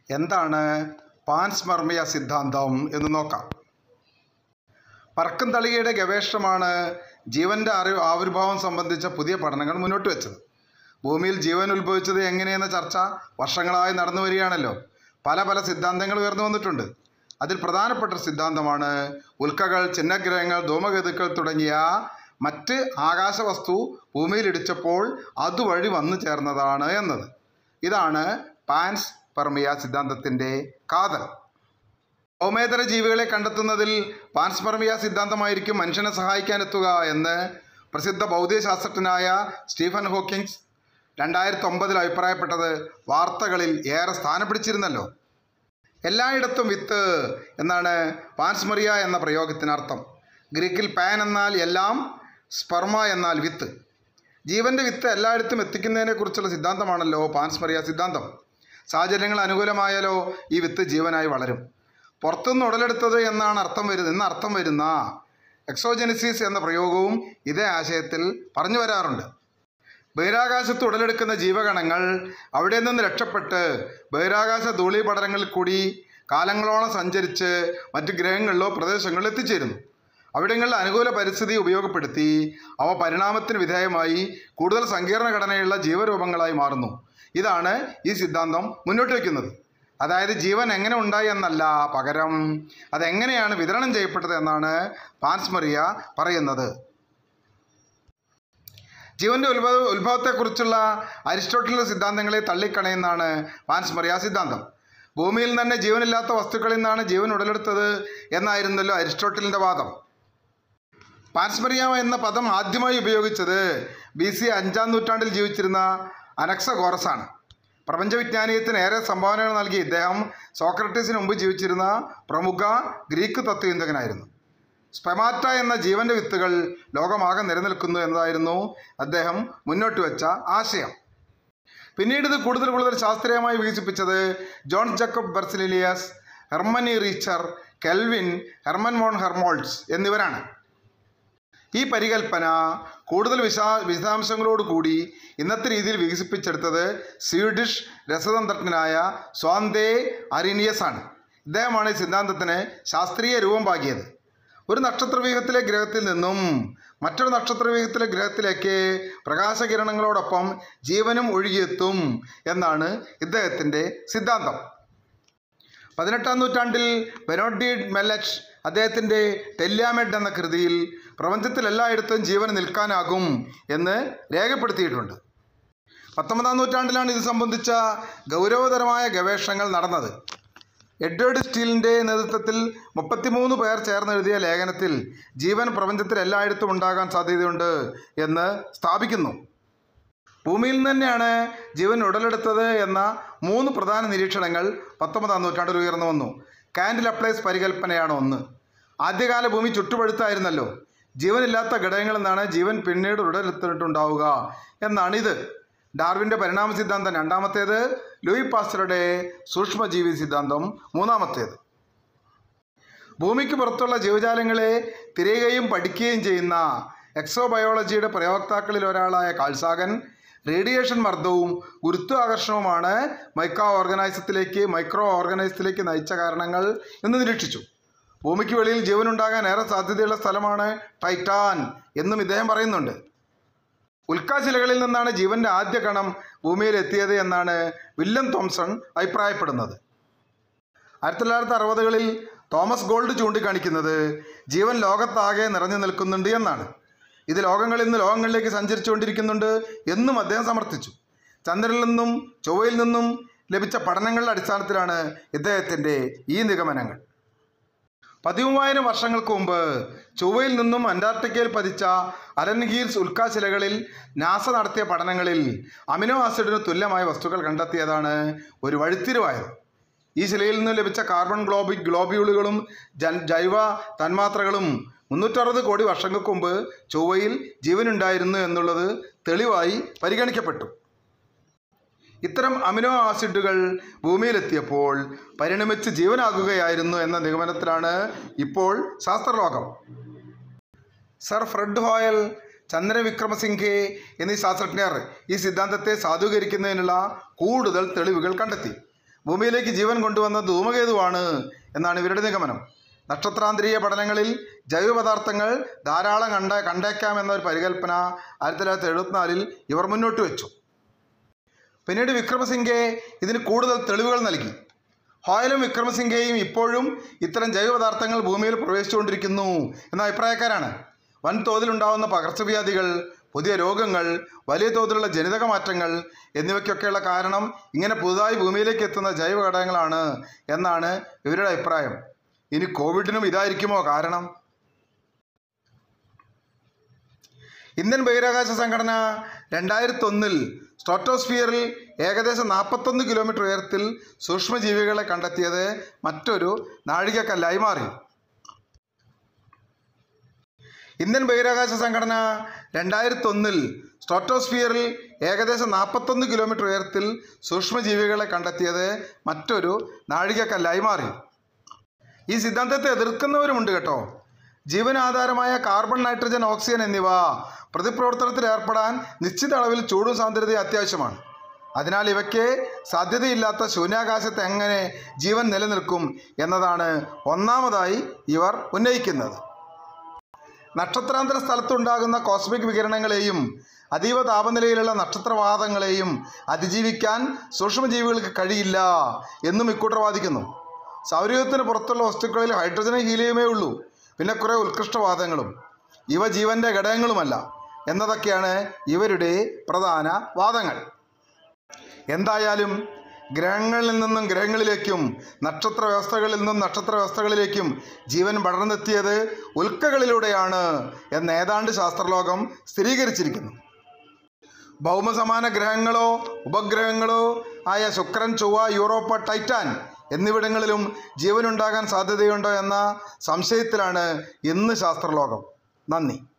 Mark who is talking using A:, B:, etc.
A: എന്താണ് പാൻസ്മർമിയ സിദ്ധാന്തം എന്ന് നോക്കാം പറക്കും തളികയുടെ ഗവേഷണമാണ് ജീവൻ്റെ അറിവ് ആവിർഭാവം സംബന്ധിച്ച പുതിയ പഠനങ്ങൾ മുന്നോട്ട് വെച്ചത് ഭൂമിയിൽ ജീവൻ ഉത്ഭവിച്ചത് എങ്ങനെയെന്ന ചർച്ച വർഷങ്ങളായി നടന്നു വരികയാണല്ലോ പല പല സിദ്ധാന്തങ്ങൾ ഉയർന്നു വന്നിട്ടുണ്ട് അതിൽ പ്രധാനപ്പെട്ട ഒരു സിദ്ധാന്തമാണ് ഉൽക്കകൾ ചിഹ്നഗ്രഹങ്ങൾ ധൂമകേതുക്കൾ തുടങ്ങിയ മറ്റ് ആകാശവസ്തു ഭൂമിയിൽ ഇടിച്ചപ്പോൾ അതുവഴി വന്നു ചേർന്നതാണ് എന്നത് ഇതാണ് പാൻസ് പെർമിയ സിദ്ധാന്തത്തിൻ്റെ കാതൽ ഭൗമേതര ജീവികളെ കണ്ടെത്തുന്നതിൽ പാൻസ്പെർമിയ സിദ്ധാന്തമായിരിക്കും മനുഷ്യനെ സഹായിക്കാനെത്തുക എന്ന് പ്രസിദ്ധ ഭൗതികശാസ്ത്രജ്ഞനായ സ്റ്റീഫൻ ഹോക്കിങ്സ് രണ്ടായിരത്തി ഒമ്പതിൽ അഭിപ്രായപ്പെട്ടത് വാർത്തകളിൽ ഏറെ സ്ഥാനം പിടിച്ചിരുന്നല്ലോ എല്ലായിടത്തും വിത്ത് എന്നാണ് പാൻസ്മറിയ എന്ന പ്രയോഗത്തിനർത്ഥം ഗ്രീക്കിൽ പാൻ എന്നാൽ എല്ലാം സ്പർമ എന്നാൽ വിത്ത് ജീവൻ്റെ വിത്ത് എല്ലായിടത്തും എത്തിക്കുന്നതിനെക്കുറിച്ചുള്ള സിദ്ധാന്തമാണല്ലോ പാൻസ്മറിയ സിദ്ധാന്തം സാഹചര്യങ്ങൾ അനുകൂലമായാലോ ഈ വിത്ത് ജീവനായി വളരും പുറത്തുനിന്ന് ഉടലെടുത്തത് എന്നാണ് അർത്ഥം വരുന്നത് എന്ന് അർത്ഥം വരുന്ന എക്സോജനിസിസ് എന്ന പ്രയോഗവും ഇതേ ആശയത്തിൽ പറഞ്ഞു വരാറുണ്ട് ബഹിരാകാശത്ത് ഉടലെടുക്കുന്ന ജീവകണങ്ങൾ അവിടെ നിന്ന് രക്ഷപ്പെട്ട് ബഹിരാകാശ ധൂളീപടലങ്ങളിൽ കൂടി കാലങ്ങളോളം സഞ്ചരിച്ച് മറ്റ് ഗ്രഹങ്ങളിലോ പ്രദേശങ്ങളിലോ എത്തിച്ചേരുന്നു അവിടങ്ങളിൽ അനുകൂല പരിസ്ഥിതി ഉപയോഗപ്പെടുത്തി അവ പരിണാമത്തിന് വിധേയമായി കൂടുതൽ സങ്കീർണ ഘടനയുള്ള ജീവരൂപങ്ങളായി മാറുന്നു ഇതാണ് ഈ സിദ്ധാന്തം മുന്നോട്ട് വയ്ക്കുന്നത് അതായത് ജീവൻ എങ്ങനെ ഉണ്ടായി എന്നല്ല പകരം അതെങ്ങനെയാണ് വിതരണം ചെയ്യപ്പെട്ടത് എന്നാണ് പാൻസ്മറിയ പറയുന്നത് ജീവന്റെ ഉത്ഭവ ഉത്ഭവത്തെക്കുറിച്ചുള്ള അരിസ്റ്റോട്ടലിൻ്റെ സിദ്ധാന്തങ്ങളെ തള്ളിക്കളയുന്നതാണ് പാൻസ്മറിയ സിദ്ധാന്തം ഭൂമിയിൽ തന്നെ ജീവനില്ലാത്ത വസ്തുക്കളിൽ നിന്നാണ് ജീവൻ ഉടലെടുത്തത് എന്നായിരുന്നല്ലോ അരിസ്റ്റോട്ടലിൻ്റെ വാദം പാൻസ്മറിയ എന്ന പദം ആദ്യമായി ഉപയോഗിച്ചത് ബി സി അഞ്ചാം നൂറ്റാണ്ടിൽ ജീവിച്ചിരുന്ന അനക്സഗോറസാണ് പ്രപഞ്ചവിജ്ഞാനീയത്തിന് ഏറെ സംഭാവനകൾ നൽകിയ ഇദ്ദേഹം സോക്രട്ടീസിന് മുമ്പ് ജീവിച്ചിരുന്ന പ്രമുഖ ഗ്രീക്ക് തത്വചിന്തകനായിരുന്നു സ്പെമാറ്റ എന്ന ജീവന്റെ വിത്തുകൾ ലോകമാകെ നിലനിൽക്കുന്നു എന്നതായിരുന്നു അദ്ദേഹം മുന്നോട്ട് വെച്ച ആശയം പിന്നീട് ഇത് കൂടുതൽ കൂടുതൽ ശാസ്ത്രീയമായി വികസിപ്പിച്ചത് John Jacob Berzelius Hermann Richter Kelvin Hermann von Helmholtz എന്നിവരാണ് ഈ പരികൽപ്പന കൂടുതൽ വിശാ വിശദാംശങ്ങളോടുകൂടി ഇന്നത്തെ രീതിയിൽ വികസിപ്പിച്ചെടുത്തത് സ്വീഡിഷ് രസതന്ത്രജ്ഞനായ സ്വാന്തേ അരിനിയസ് ആണ് ഇദ്ദേഹമാണ് ഈ സിദ്ധാന്തത്തിന് ശാസ്ത്രീയ രൂപം പാകിയത് ഒരു നക്ഷത്രവ്യൂഹത്തിലെ ഗ്രഹത്തിൽ നിന്നും മറ്റൊരു നക്ഷത്രവ്യൂഹത്തിലെ ഗ്രഹത്തിലേക്ക് പ്രകാശകിരണങ്ങളോടൊപ്പം ജീവനും ഒഴുകിയെത്തും എന്നാണ് ഇദ്ദേഹത്തിൻ്റെ സിദ്ധാന്തം പതിനെട്ടാം നൂറ്റാണ്ടിൽ ബെനോഡീഡ് മെല്ലച്ച് അദ്ദേഹത്തിൻ്റെ ടെല്യാമെഡ് എന്ന കൃതിയിൽ പ്രപഞ്ചത്തിൽ എല്ലായിടത്തും ജീവൻ നിൽക്കാനാകും എന്ന് രേഖപ്പെടുത്തിയിട്ടുണ്ട് പത്തൊമ്പതാം നൂറ്റാണ്ടിലാണ് ഇത് സംബന്ധിച്ച ഗൗരവതരമായ ഗവേഷണങ്ങൾ നടന്നത് എഡ്വേർഡ് സ്റ്റീലിൻ്റെ നേതൃത്വത്തിൽ മുപ്പത്തിമൂന്ന് പേർ ചേർന്നെഴുതിയ ലേഖനത്തിൽ ജീവൻ പ്രപഞ്ചത്തിൽ എല്ലായിടത്തും ഉണ്ടാകാൻ സാധ്യതയുണ്ട് എന്ന് സ്ഥാപിക്കുന്നു ഭൂമിയിൽ നിന്ന് തന്നെയാണ് ജീവൻ ഉടലെടുത്തത് എന്ന മൂന്ന് പ്രധാന നിരീക്ഷണങ്ങൾ പത്തൊമ്പതാം നൂറ്റാണ്ടിൽ ഉയർന്നു വന്നു കാൻഡിൽ അപ്ലൈസ് പരികൽപ്പനയാണ് ഒന്ന് ആദ്യകാല ഭൂമി ചുട്ടുപഴുത്തായിരുന്നല്ലോ ജീവനില്ലാത്ത ഘടകങ്ങളിൽ നിന്നാണ് ജീവൻ പിന്നീട് ഉടലെടുത്തിട്ടുണ്ടാവുക എന്നാണിത് ഡാർവിൻ്റെ പരിണാമ സിദ്ധാന്തം രണ്ടാമത്തേത് ലൂയി പാസ്റ്ററുടെ സൂക്ഷ്മജീവി സിദ്ധാന്തം മൂന്നാമത്തേത് ഭൂമിക്ക് പുറത്തുള്ള ജീവജാലങ്ങളെ തിരയുകയും പഠിക്കുകയും ചെയ്യുന്ന എക്സോബയോളജിയുടെ പ്രയോക്താക്കളിൽ ഒരാളായ കാൾസാഗൻ റേഡിയേഷൻ മർദ്ദവും ഗുരുത്വാകർഷണവുമാണ് മൈക്രോ ഓർഗനൈസത്തിലേക്ക് മൈക്രോ ഓർഗനൈസത്തിലേക്ക് നയിച്ച കാരണങ്ങൾ എന്ന് നിരീക്ഷിച്ചു ഭൂമിക്ക് വെളിയിൽ ജീവനുണ്ടാകാൻ ഏറെ സാധ്യതയുള്ള സ്ഥലമാണ് ടൈറ്റാൻ എന്നും ഇദ്ദേഹം പറയുന്നുണ്ട് ഉൽക്കാശിലകളിൽ നിന്നാണ് ജീവന്റെ ആദ്യ കണം ഭൂമിയിൽ എത്തിയത് എന്നാണ് വില്യം തോംസൺ അഭിപ്രായപ്പെടുന്നത് ആയിരത്തി തൊള്ളായിരത്തി അറുപതുകളിൽ തോമസ് ഗോൾഡ് ചൂണ്ടിക്കാണിക്കുന്നത് ജീവൻ ലോകത്താകെ നിറഞ്ഞു നിൽക്കുന്നുണ്ട് എന്നാണ് ഇത് ലോകങ്ങളിൽ നിന്ന് ലോകങ്ങളിലേക്ക് സഞ്ചരിച്ചുകൊണ്ടിരിക്കുന്നുണ്ട് എന്നും അദ്ദേഹം സമർത്ഥിച്ചു ചന്ദ്രനിൽ നിന്നും ചൊവ്വയിൽ നിന്നും ലഭിച്ച പഠനങ്ങളുടെ അടിസ്ഥാനത്തിലാണ് ഇദ്ദേഹത്തിൻ്റെ ഈ നിഗമനങ്ങൾ പതിമൂവായിരം വർഷങ്ങൾക്ക് മുമ്പ് ചൊവ്വയിൽ നിന്നും അന്റാർട്ടിക്കയിൽ പതിച്ച അലൻ ഹീൽസ് ഉൽക്കാശിലകളിൽ നാസ നടത്തിയ പഠനങ്ങളിൽ അമിനോ ആസിഡിന് തുല്യമായ വസ്തുക്കൾ കണ്ടെത്തിയതാണ് ഒരു വഴിത്തിരിവായത് ഈ ശിലയിൽ നിന്ന് ലഭിച്ച കാർബൺ ഗ്ലോബി ഗ്ലോബ്യൂളുകളും ജൻ ജൈവ തന്മാത്രകളും മുന്നൂറ്ററുപത് കോടി വർഷങ്ങൾക്ക് മുമ്പ് ചൊവ്വയിൽ ജീവനുണ്ടായിരുന്നു എന്നുള്ളത് തെളിവായി പരിഗണിക്കപ്പെട്ടു ഇത്തരം അമിനോ ആസിഡുകൾ ഭൂമിയിലെത്തിയപ്പോൾ പരിണമിച്ച് ജീവനാകുകയായിരുന്നു എന്ന നിഗമനത്തിലാണ് ഇപ്പോൾ ശാസ്ത്രലോകം സർ ഫ്രെഡ് ഹോയൽ ചന്ദ്രവിക്രമസിംഘെ എന്നീ ശാസ്ത്രജ്ഞർ ഈ സിദ്ധാന്തത്തെ സാധൂകരിക്കുന്നതിനുള്ള കൂടുതൽ തെളിവുകൾ കണ്ടെത്തി ഭൂമിയിലേക്ക് ജീവൻ കൊണ്ടുവന്ന ധൂമകേതുവാണ് എന്നാണ് ഇവരുടെ നിഗമനം നക്ഷത്രാന്തരീയ പഠനങ്ങളിൽ ജൈവപദാർത്ഥങ്ങൾ ധാരാളം കണ്ട കണ്ടേക്കാം എന്നൊരു പരികല്പന ആയിരത്തി തൊള്ളായിരത്തി എഴുപത്തിനാലിൽ ഇവർ മുന്നോട്ട് വെച്ചു പിന്നീട് വിക്രമസിംഗെ ഇതിന് കൂടുതൽ തെളിവുകൾ നൽകി ഹോയലും വിക്രമസിംഗെയും ഇപ്പോഴും ഇത്തരം ജൈവപദാർത്ഥങ്ങൾ ഭൂമിയിൽ പ്രവേശിച്ചുകൊണ്ടിരിക്കുന്നു എന്ന അഭിപ്രായക്കാരാണ് വൻതോതിലുണ്ടാവുന്ന പകർച്ചവ്യാധികൾ പുതിയ രോഗങ്ങൾ വലിയ തോതിലുള്ള ജനിതക മാറ്റങ്ങൾ എന്നിവയ്ക്കൊക്കെയുള്ള കാരണം ഇങ്ങനെ പുതുതായി ഭൂമിയിലേക്ക് എത്തുന്ന ജൈവ ഘടകങ്ങളാണ് എന്നാണ് ഇവരുടെ അഭിപ്രായം ഇനി കോവിഡിനും ഇതായിരിക്കുമോ കാരണം ഇന്ത്യൻ ബഹിരാകാശ സംഘടന രണ്ടായിരത്തി ഒന്നിൽ സ്ട്രോട്ടോസ്ഫിയറിൽ ഏകദേശം നാൽപ്പത്തൊന്ന് കിലോമീറ്റർ ഉയരത്തിൽ സൂക്ഷ്മജീവികളെ കണ്ടെത്തിയത് മറ്റൊരു നാഴികക്കല്ലായി മാറി ഇന്ത്യൻ ബഹിരാകാശ സംഘടന രണ്ടായിരത്തി ഒന്നിൽ സ്ട്രോട്ടോസ്ഫിയറിൽ ഏകദേശം നാൽപ്പത്തൊന്ന് കിലോമീറ്റർ ഉയരത്തിൽ സൂക്ഷ്മജീവികളെ കണ്ടെത്തിയത് മറ്റൊരു നാഴികക്കല്ലായി മാറി ഈ സിദ്ധാന്തത്തെ എതിർക്കുന്നവരുമുണ്ട് കേട്ടോ ജീവനാധാരമായ കാർബൺ നൈട്രജൻ ഓക്സിജൻ എന്നിവ പ്രതിപ്രവർത്തനത്തിൽ ഏർപ്പെടാൻ നിശ്ചിത അളവിൽ ചൂടും സാന്ദ്രതയും അത്യാവശ്യമാണ് അതിനാൽ ഇവയ്ക്ക് സാധ്യതയില്ലാത്ത ശൂന്യാകാശത്ത് എങ്ങനെ ജീവൻ നിലനിൽക്കും എന്നതാണ് ഒന്നാമതായി ഇവർ ഉന്നയിക്കുന്നത് നക്ഷത്രാന്തര സ്ഥലത്തുണ്ടാകുന്ന കോസ്മിക് വികിരണങ്ങളെയും അതീവ താപനിലയിലുള്ള നക്ഷത്രവാദങ്ങളെയും അതിജീവിക്കാൻ സൂക്ഷ്മജീവികൾക്ക് കഴിയില്ല എന്നും ഇക്കൂട്ടർ വാദിക്കുന്നു സൗരയൂഥത്തിന് പുറത്തുള്ള വസ്തുക്കളിൽ ഹൈഡ്രജനും ഹീലിയമേ ഉള്ളൂ പിന്നെ കുറേ ഉത്കൃഷ്ടവാദങ്ങളും ഇവ ജീവൻ്റെ ഘടകങ്ങളുമല്ല എന്നതൊക്കെയാണ് ഇവരുടെ പ്രധാന വാദങ്ങൾ എന്തായാലും ഗ്രഹങ്ങളിൽ നിന്നും ഗ്രഹങ്ങളിലേക്കും നക്ഷത്ര വ്യവസ്ഥകളിൽ നിന്നും നക്ഷത്ര വ്യവസ്ഥകളിലേക്കും ജീവൻ പടർന്നെത്തിയത് ഉൽക്കകളിലൂടെയാണ് എന്ന് ഏതാണ്ട് ശാസ്ത്രലോകം സ്ഥിരീകരിച്ചിരിക്കുന്നു ഭൗമസമാന ഗ്രഹങ്ങളോ ഉപഗ്രഹങ്ങളോ ആയ ശുക്രൻ ചൊവ്വ യൂറോപ്പ ടൈറ്റാൻ എന്നിവിടങ്ങളിലും ജീവനുണ്ടാകാൻ സാധ്യതയുണ്ടോ എന്ന സംശയത്തിലാണ് ഇന്ന് ശാസ്ത്രലോകം നന്ദി